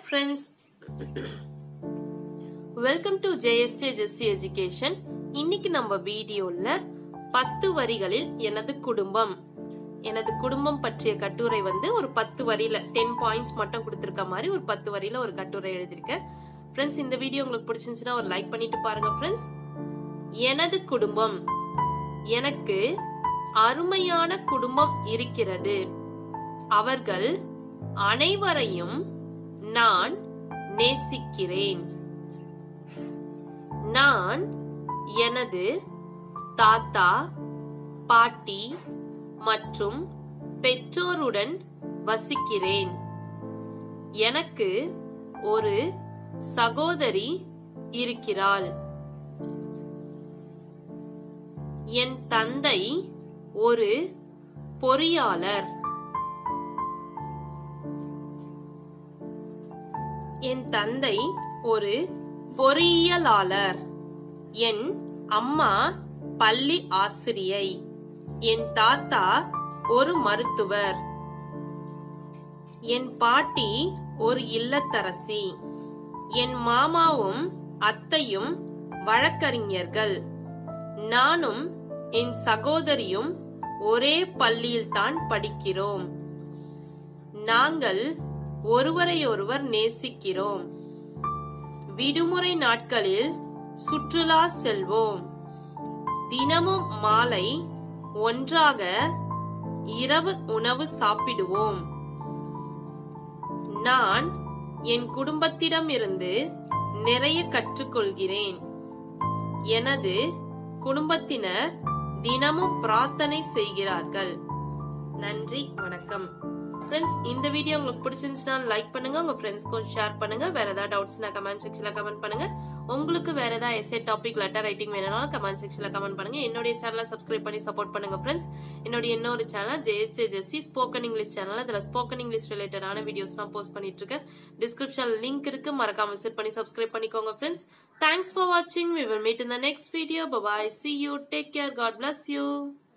friends welcome to JSJ Jessi education இன்னைக்கு நம்ம வீடியோல பத்து வரிகளில் எனது குடும்பம் எனது குடும்பம் பற்றிய கட்டுரை வந்து ஒரு பத்து வரியில டென் பாயிண்ட்ஸ் மட்டும் கொடுத்திருக்க மாதிரி ஒரு பத்து வரியில ஒரு கட்டுரை எழுதியிருக்கேன் ஃப்ரெண்ட்ஸ் இந்த வீடியோ உங்களுக்கு பிடிச்சிருந்துச்சுன்னா ஒரு லைக் பண்ணிட்டு பாருங்க ஃப்ரெண்ட்ஸ் எனது குடும்பம் எனக்கு அருமையான குடும்பம் இருக்கிறது அவர்கள் அனைவரையும் நான் நேசிக்கிறேன் நான் எனது தாத்தா பாட்டி மற்றும் பெற்றோருடன் வசிக்கிறேன் எனக்கு ஒரு சகோதரி இருக்கிறாள் என் தந்தை ஒரு பொறியாளர் என் தந்தை ஒரு பொறியியலாளர் என் அம்மா பள்ளி ஆசிரியை என் தாத்தா ஒரு மருத்துவர் என் பாட்டி ஒரு இல்லத்தரசி என் மாமாவும் அத்தையும் வழக்கறிஞர்கள் நானும் என் சகோதரியும் ஒரே பள்ளியில்தான் படிக்கிறோம் நாங்கள் ஒருவரையொருவர் நேசிக்கிறோம் விடுமுறை நாட்களில் சுற்றுலா செல்வோம் தினமும் மாலை ஒன்றாக இரவு உணவு சாப்பிடுவோம் நான் என் குடும்பத்திடமிருந்து நிறைய கற்றுக்கொள்கிறேன் எனது குடும்பத்தினர் தினமும் பிரார்த்தனை செய்கிறார்கள் நன்றி வணக்கம் ஃப்ரெண்ட்ஸ் இந்த வீடியோ உங்களுக்கு பிடிச்சிருந்துச்சுன்னா லைக் பண்ணுங்க உங்க ஃப்ரெண்ட்ஸ்க்கும் ஷேர் பண்ணுங்க வேற ஏதாவது டவுட்ஸ்னா கமெண்ட் செக்ஷன்ல கமெண்ட் பண்ணுங்க உங்களுக்கு வேற ஏதாவது எஸ்ஏ டாபிக் லெட்டர் ரைட்டிங் வேணும்னாலும் கமெண்ட் செக்ஷன்ல கமெண்ட் பண்ணுங்க என்னுடைய சேனலை சப்ஸ்கிரைப் பண்ணி சப்போர்ட் பண்ணுங்க ஃப்ரெண்ட்ஸ் என்னுடைய இன்னொரு channel JSJ Jessi spoken English channel இதுல ஸ்போக்கன் இங்கிலீஷ் ரிலேட்டடான வீடியோஸ் தான் போஸ்ட் பண்ணிட்டு இருக்கேன் டிஸ்கிரிப்ஷன் லிங்க் இருக்கு மறக்காம விசிட் பண்ணி சப்ஸ்கிரைப் பண்ணிக்கோங்க ஃப்ரெண்ட்ஸ் தேங்க்ஸ் ஃபார் வாட்சிங் we will meet in the next video bye bye see you take care God bless you